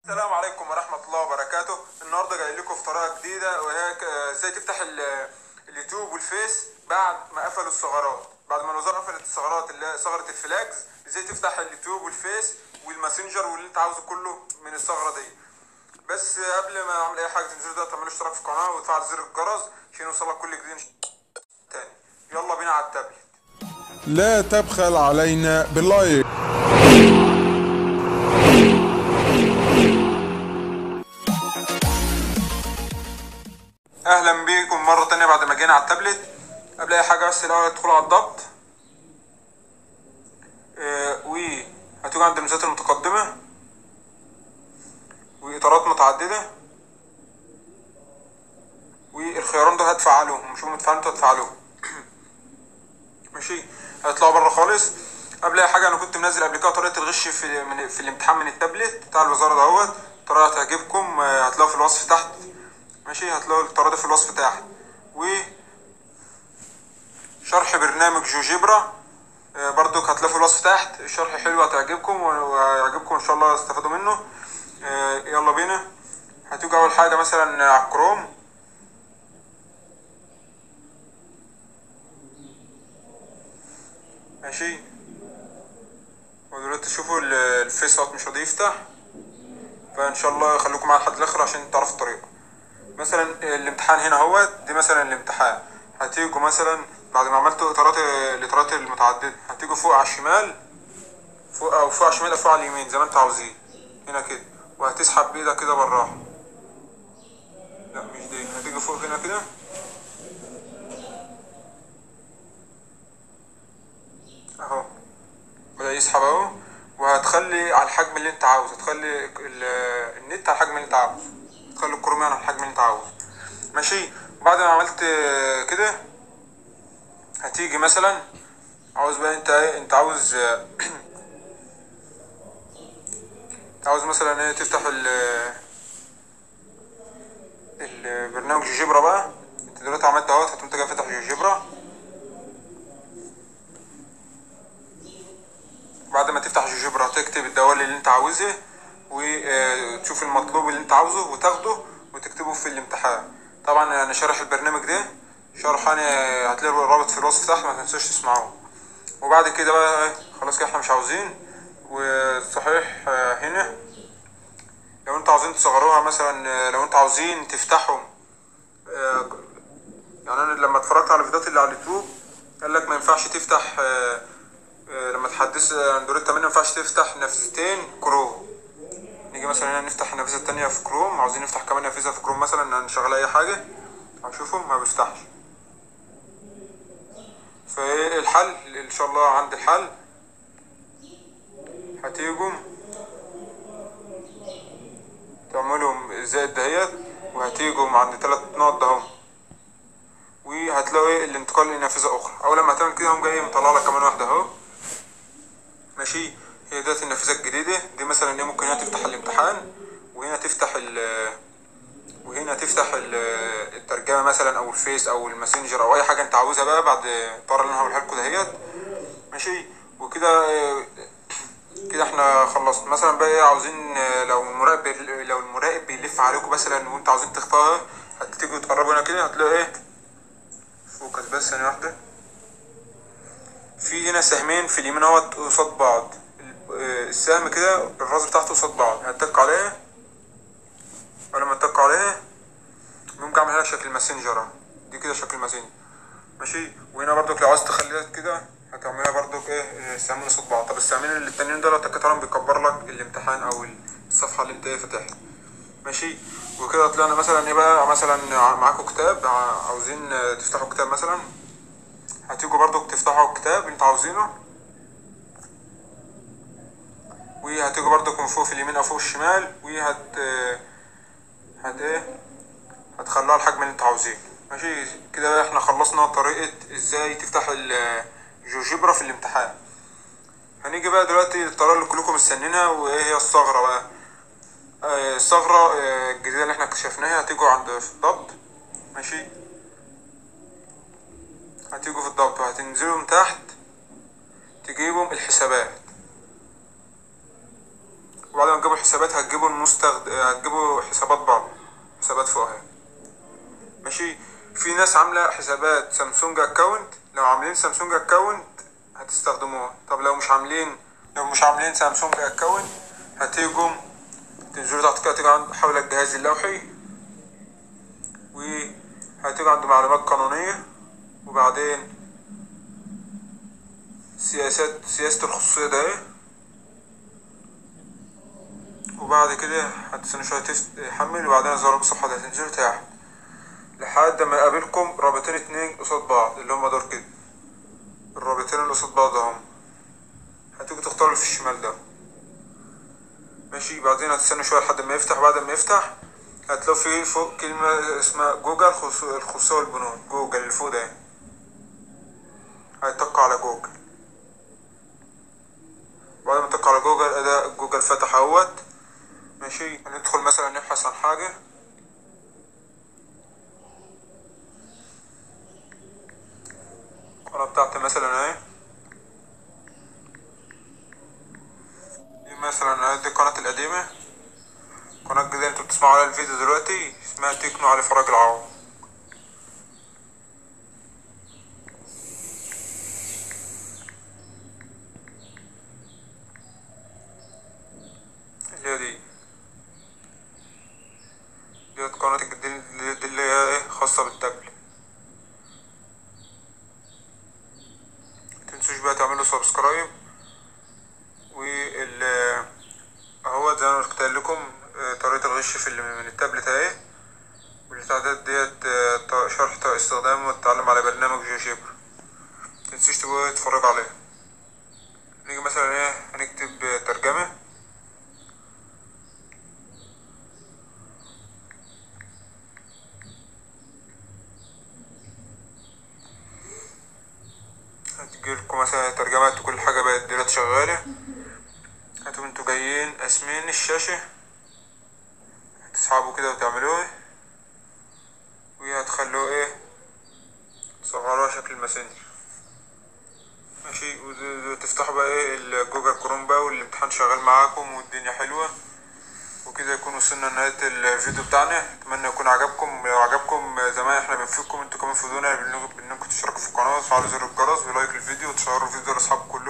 السلام عليكم ورحمة الله وبركاته النهاردة جاي لكم في طريقة جديدة وهي ك- آه، ازاي تفتح ال- اليوتيوب والفيس بعد ما قفلوا الثغرات بعد ما الوزارة قفلت الثغرات اللي هي ثغرة الفلاجز ازاي تفتح اليوتيوب والفيس والماسنجر واللي انت عاوزه كله من الثغرة دي بس قبل ما اعمل اي حاجة تنزلوا ده تعملوا اشتراك في القناة وتفعل زر الجرس عشان يوصلك كل جديد تاني يلا بينا على التابلت لا تبخل علينا باللايك اهلا بيكم مرة تانية بعد ما جينا على التابلت قبل اي حاجة بس الاول ادخلوا على الضبط آه، وهتيجوا عند الميزات المتقدمة واطارات متعددة والخيارين دول هتفعلوهم مش هم متفعلين انتوا هتفعلوهم ماشي هيطلعوا بره خالص قبل اي حاجه انا كنت منزل قبل كده طريقه الغش في من في الامتحان من التابلت بتاع الوزاره دوت طريقه هتعجبكم آه، هتلاقوها في الوصف تحت ماشي هتلاقوا الطريقه دي في الوصف تحت و شرح برنامج جوجيبرا آه، برضك هتلاقوا في الوصف تحت الشرح حلو هتعجبكم وهيعجبكم ان شاء الله تستفادوا منه آه، يلا بينا هتيجوا اول حاجه مثلا على الكروم ماشي ودلوقتي تشوفوا ال- الفيس اوت مش راضي يفتح فان شاء الله خليكم معايا لحد الاخر عشان تعرفوا الطريقه مثلا الامتحان هنا اهوت دي مثلا الامتحان هتيجوا مثلا بعد ما عملتوا اطارات الاطارات المتعدده هتيجوا فوق على الشمال فوق او فوق على الشمال او فوق على اليمين زي ما انتوا عاوزين هنا كده وهتسحب بايدك كده بالراحه لا مش دي هتيجي فوق هنا كده اهو بدأ يسحب اهو وهتخلي على الحجم اللي انت عاوزه هتخلي ال- النت على الحجم اللي انت عاوزه تخلي الكروم يعني على الحجم اللي انت عاوزه ماشي وبعد ما عملت آه، كده هتيجي مثلا عاوز بقى انت ايه انت عاوز آه، انت عاوز مثلا ايه تفتح ال البرنامج جوجيبرا بقى انت دلوقتي عملت اهوت هتقوم جاي فاتح جوجيبرا بعد ما تفتح جوجيبرا تكتب الدوال اللي انت عاوزها وتشوف المطلوب اللي انت عاوزه وتاخده وتكتبه في الامتحان طبعا انا شارح البرنامج ده شرح انا هتلاقي الرابط في الوصف تحت ما تنسوش تسمعوه وبعد كده بقى ايه، خلاص كده احنا مش عاوزين وصحيح آه، هنا لو انتوا عاوزين تصغروها مثلا آه، لو انتوا عاوزين تفتحوا آه، يعني انا لما اتفرجت على الفيديوهات اللي على اليوتيوب قال لك ما ينفعش تفتح آه، آه، لما تحدث اندرويد 8 ما ينفعش تفتح نافذتين كروم نيجي مثلا هنا نفتح النافذه التانية في كروم عاوزين نفتح كمان نافذه في كروم مثلا نشغل اي حاجه هنشوفه ما بيفتحش فالحل ان شاء الله عند الحل هتيجوا تعملوا زائد دهيت وهتيجوا عند تلات نقط دهم وهتلاقوا ايه الانتقال لنافذة أخرى أول لما هتعمل كده هم جاي مطلع لك كمان واحدة أهو ماشي هي ديت النافذة الجديدة دي مثلا ايه ممكن هنا تفتح الامتحان وهنا تفتح ال وهنا تفتح ال- الترجمة مثلا أو الفيس أو الماسنجر أو أي حاجة أنت عاوزها بقى بعد الطريقة اللي أنا هقولها لكم دهيت ماشي وكده آه، كده احنا خلصنا مثلا بقى ايه عاوزين آه، لو المراقب لو المراقب بيلف عليكم مثلا وانتوا عاوزين تختارها هتيجوا تقربوا هنا كده هتلاقوا ايه فوكس بس ثانية واحدة في هنا سهمين في اليمين اهوت قصاد بعض ال- آه، السهم كده الراس بتاعته قصاد بعض هتك عليها ولما تك عليها ممكن اعمل هنا شكل ماسنجر اهو. دي كده شكل ماسنجر ماشي وهنا برضك لو عايز تخليها كده هتعملها برضك ايه السهمين قصاد بعض طب السهمين اللي التانيين دول لو تكيت عليهم بيكبر لك الامتحان او الصفحة اللي انت ايه فاتحها ماشي وكده طلعنا مثلا ايه بقى مثلا معاكم كتاب ع- عاوزين آه، تفتحوا كتاب مثلا هتيجوا برضو تفتحوا الكتاب اللي انتوا عاوزينه وهتيجوا برضو من فوق في اليمين او فوق الشمال وهت آه، هت ايه هتخلوها الحجم اللي انتوا عاوزينه ماشي كده بقى احنا خلصنا طريقة ازاي تفتح الجوجيبرا في الامتحان هنيجي بقى دلوقتي للطريقة اللي كلكم مستنينها وايه هي الثغرة بقى آه، الثغرة آه، الجديدة اللي احنا اكتشفناها هتيجوا عند في الضبط ماشي هتيجوا في الضبط وهتنزلوا من تحت تجيبوا الحسابات وبعد ما تجيبوا الحسابات هتجيبوا المستخد هتجيبوا حسابات بعض حسابات فوقها ماشي في ناس عاملة حسابات سامسونج اكونت لو عاملين سامسونج اكونت هتستخدموها طب لو مش عاملين لو مش عاملين سامسونج اكونت هتيجوا تنزلوا تحت كده تيجوا عند حول الجهاز اللوحي وهتيجوا عند معلومات قانونية وبعدين سياسات سياسة الخصوصية ده ايه وبعد كده هتستنوا شوية تست- يحمل وبعدين يظهر الصفحة دي هتنزلوا تحت لحد ما يقابلكم رابطين اتنين قصاد بعض اللي هما دول كده الرابطين اللي قصاد بعض اهم هتيجوا تختاروا اللي في الشمال ده ماشي بعدين هتستنوا شوية لحد ما يفتح بعد ما يفتح هتلاقوا في فوق كلمة اسمها جوجل خصو- الخصوصية والبنود جوجل اللي فوق ده هيتقوا على جوجل بعد ما تقع على جوجل اداء جوجل فتح اهوت ماشي هندخل مثلا نبحث عن حاجة القناة بتاعتي مثلا اهي دي مثلا اهي دي القناة القديمة القناة الجديدة اللي انتوا بتسمعوا عليها الفيديو دلوقتي اسمها تكنو علي فرج العوض اللي هي دي دي قناة الجديدة دي اللي هي ايه خاصة بالتابلت متنسوش بقى تعملوا سبسكرايب وال اهو زي ما قلت لكم آه، طريقة الغش في ال- من التابلت اهي والاعدادات ديت آه، ط- شرح طريقة استخدامه والتعلم على برنامج جي شيبر متنسوش تبقوا تتفرجوا عليه نيجي مثلا ايه هنكتب آه، ترجمة هتجيلكوا مثلا ترجمات وكل حاجة بقت دلوقتي شغالة هتبقوا انتوا جايين قاسمين الشاشة هتسحبوا كده وتعملوه وهتخلوه ايه تصغروها شكل ماسنجر ماشي وت- وتفتحوا بقى ايه الجوجل كروم بقى والامتحان شغال معاكم والدنيا حلوة وكده يكون وصلنا لنهاية الفيديو بتاعنا اتمنى يكون عجبكم لو عجبكم زي ما احنا بنفيدكم انتوا كمان فيدونا بانكم تشتركوا في القناة وتفعلوا زر الجرس ولايك الفيديو وتشيروا الفيديو لاصحابكم كلهم